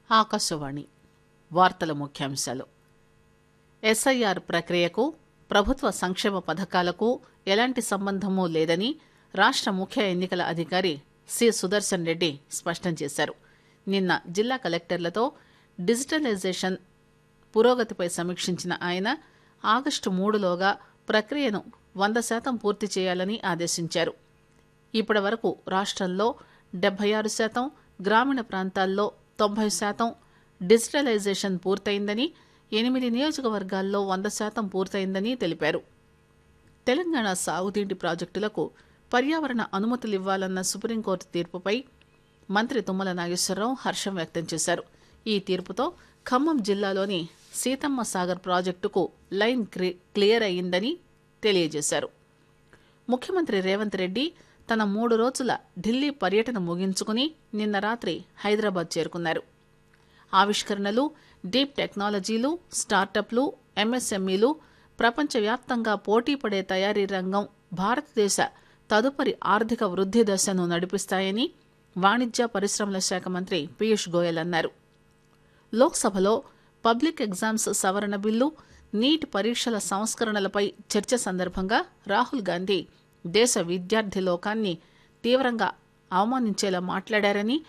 ఆకాశవాణి వార్తల ముఖ్యాంశాలు ఎస్ఐఆర్ ప్రక్రియకు ప్రభుత్వ సంక్షేమ పథకాలకు ఎలాంటి సంబంధమూ లేదని రాష్ట ముఖ్య ఎన్నికల అధికారి సి సుదర్శన్ రెడ్డి స్పష్టం చేశారు నిన్న జిల్లా కలెక్టర్లతో డిజిటలైజేషన్ పురోగతిపై సమీక్షించిన ఆయన ఆగస్టు మూడులోగా ప్రక్రియను వంద శాతం పూర్తి చేయాలని ఆదేశించారు ఇప్పటి వరకు రాష్టంలో డెబ్బై ఆరు శాతం గ్రామీణ ప్రాంతాల్లో తొంభై శాతం డిజిటలైజేషన్ పూర్తయిందని ఎనిమిది నియోజకవర్గాల్లో వంద శాతం పూర్తయిందని తెలిపారు తెలంగాణ సాగునీటి ప్రాజెక్టులకు పర్యావరణ అనుమతులివ్వాలన్న సుప్రీంకోర్టు తీర్పుపై మంత్రి తుమ్మల నాగేశ్వరరావు హర్షం వ్యక్తం చేశారు ఈ తీర్పుతో ఖమ్మం జిల్లాలోని సీతమ్మ సాగర్ ప్రాజెక్టుకు లైన్ క్లియర్ అయ్యిందని తెలియజేశారు ముఖ్యమంత్రి రేవంత్ రెడ్డి తన మూడు రోజుల ఢిల్లీ పర్యటన ముగించుకుని నిన్న రాత్రి హైదరాబాద్ చేరుకున్నారు ఆవిష్కరణలు డీప్ టెక్నాలజీలు స్టార్టప్లు ఎంఎస్ఎంఈలు ప్రపంచవ్యాప్తంగా పోటీపడే తయారీ రంగం భారతదేశ తదుపరి ఆర్థిక వృద్ధి దశను నడిపిస్తాయని వాణిజ్య పరిశ్రమల శాఖ మంత్రి పీయూష్ గోయల్ అన్నారు లోక్సభలో పబ్లిక్ ఎగ్జామ్స్ సవరణ బిల్లు నీట్ పరీక్షల సంస్కరణలపై చర్చ సందర్భంగా రాహుల్ గాంధీ దేశ విద్యార్థి లోకాన్ని తీవ్రంగా అవమానించేలా మాట్లాడారని